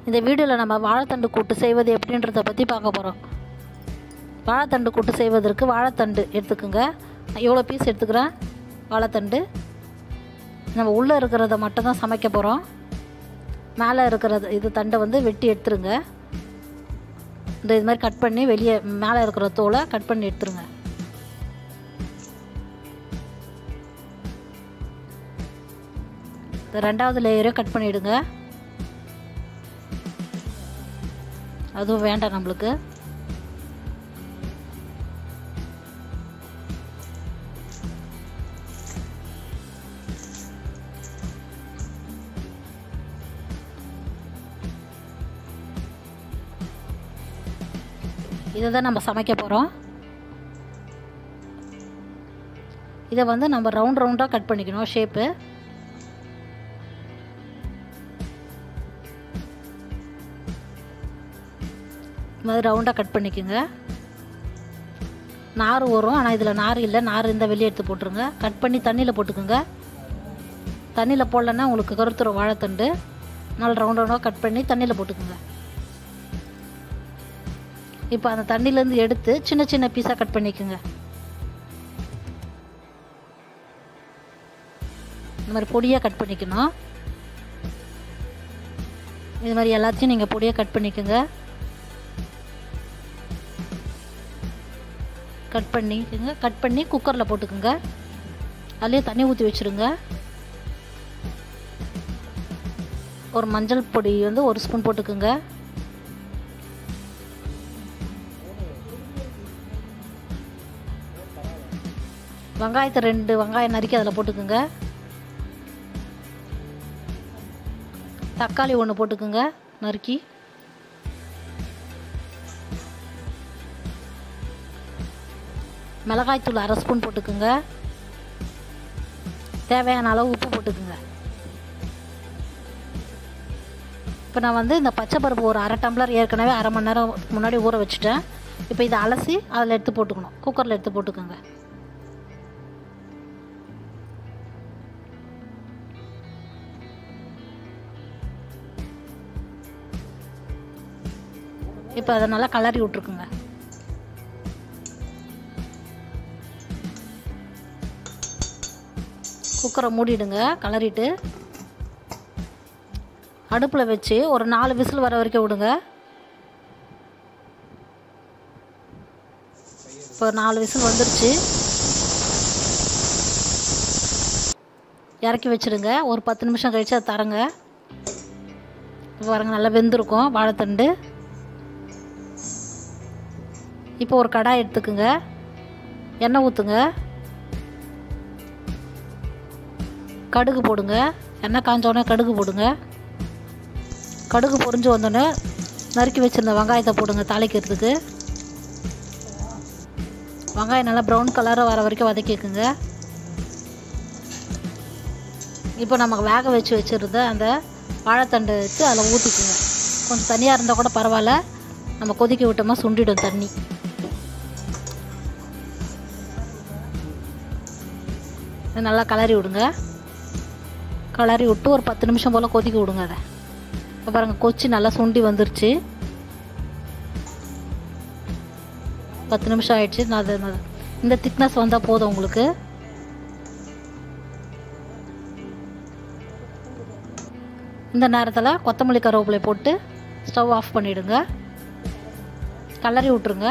இந்த வீடியோவில் நம்ம வாழைத்தண்டு கூட்டு செய்வது எப்படின்றத பற்றி பார்க்க போகிறோம் வாழைத்தண்டு கூட்டு செய்வதற்கு வாழைத்தண்டு எடுத்துக்கோங்க நான் எவ்வளோ பீஸ் எடுத்துக்கிறேன் வாழைத்தண்டு நம்ம உள்ளே இருக்கிறத மட்டும் தான் சமைக்க போகிறோம் மேலே இருக்கிறது இது தண்டை வந்து வெட்டி எடுத்துருங்க இந்த இது மாதிரி கட் பண்ணி வெளியே மேலே இருக்கிற தோலை கட் பண்ணி எடுத்துருங்க இந்த ரெண்டாவது லேயரையும் கட் பண்ணிவிடுங்க அதுவும் வேண்டாம் நம்மளுக்கு இதை தான் நம்ம சமைக்க போகிறோம் இதை வந்து நம்ம ரவுண்ட் ரவுண்டாக கட் பண்ணிக்கணும் ஷேப்பு இது மாதிரி ரவுண்டாக கட் பண்ணிக்கோங்க நார் வரும் ஆனால் இதில் நார் இல்லை நார் இருந்தால் வெளியே எடுத்து போட்டுருங்க கட் பண்ணி தண்ணியில் போட்டுக்கோங்க தண்ணியில் போடலன்னா உங்களுக்கு கருத்துரும் வாழைத்தண்டு நல்லா ரவுண்ட் ரவுண்டாக கட் பண்ணி தண்ணியில் போட்டுக்கோங்க இப்போ அந்த தண்ணியிலேருந்து எடுத்து சின்ன சின்ன பீஸாக கட் பண்ணிக்கோங்க இந்த மாதிரி பொடியாக கட் பண்ணிக்கணும் இது மாதிரி எல்லாத்தையும் நீங்கள் பொடியாக கட் பண்ணிக்கோங்க கட் பண்ணிக்கோங்க கட் பண்ணி குக்கரில் போட்டுக்கோங்க அதுலேயே தண்ணி ஊற்றி வச்சுருங்க ஒரு மஞ்சள் பொடி வந்து ஒரு ஸ்பூன் போட்டுக்கோங்க வெங்காயத்தை ரெண்டு வெங்காயம் நறுக்கி அதில் போட்டுக்கோங்க தக்காளி ஒன்று போட்டுக்கோங்க நறுக்கி மிளகாய்த்தூள் அரை ஸ்பூன் போட்டுக்கோங்க தேவையான அளவு உப்பு போட்டுக்கோங்க இப்போ நான் வந்து இந்த பச்சை பருப்பு ஒரு அரை டம்ளர் ஏற்கனவே அரை மணி நேரம் முன்னாடி ஊற வச்சுட்டேன் இப்போ இதை அலசி அதில் எடுத்து போட்டுக்கணும் குக்கரில் எடுத்து போட்டுக்கோங்க இப்போ அதை நல்லா கலரி விட்ருக்குங்க குக்கரை மூடிடுங்க கலரிட்டு அடுப்பில் வச்சு ஒரு நாலு விசில் வர வரைக்கும் விடுங்க இப்போ நாலு விசில் வந்துருச்சு இறக்கி வச்சுடுங்க ஒரு பத்து நிமிஷம் கழித்து அதை தரங்க பாருங்க நல்லா வெந்திருக்கும் வாழைத்தண்டு இப்போ ஒரு கடாய் எடுத்துக்குங்க எண்ணெய் ஊற்றுங்க கடுகு போடுங்க எண்ணெய் காஞ்சோடனே கடுகு போடுங்க கடுகு பொறிஞ்சு வந்தோடனே நறுக்கி வச்சுருந்த வெங்காயத்தை போடுங்க தாளிக்கிறதுக்கு வெங்காயம் நல்லா ப்ரௌன் கலராக வர வரைக்கும் வதக்கிக்குங்க இப்போ நமக்கு வேக வச்சு வச்சுருந்த அந்த வாழைத்தண்டு எடுத்து அதில் ஊற்றிக்குங்க கொஞ்சம் தனியாக இருந்தால் கூட பரவாயில்ல நம்ம கொதிக்க விட்டோமா சுண்டிடும் தண்ணி நல்லா கலரி விடுங்க கலரி விட்டு ஒரு பத்து நிமிஷம் போல் கொதிக்க விடுங்க அதை இப்போ பாருங்கள் கொச்சி நல்லா சுண்டி வந்துருச்சு பத்து நிமிஷம் ஆயிடுச்சு நான் அது இந்த திக்னஸ் வந்தால் போதும் உங்களுக்கு இந்த நேரத்தில் கொத்தமல்லி கருவேப்பிலை போட்டு ஸ்டவ் ஆஃப் பண்ணிவிடுங்க கலரி விட்ருங்க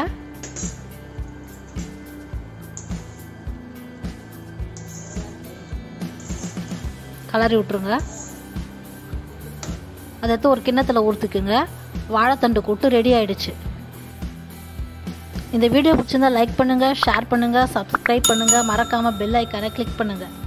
கலரி விட்ருங்க அதை எடுத்து ஒரு கிண்ணத்தில் ஊற்றுக்குங்க வாழைத்தண்டு கூட்டு ரெடி ஆயிடுச்சு இந்த வீடியோ பிடிச்சிருந்தா லைக் பண்ணுங்கள் ஷேர் பண்ணுங்கள் சப்ஸ்கிரைப் பண்ணுங்கள் மறக்காமல் பெல் ஐக்கானை கிளிக் பண்ணுங்கள்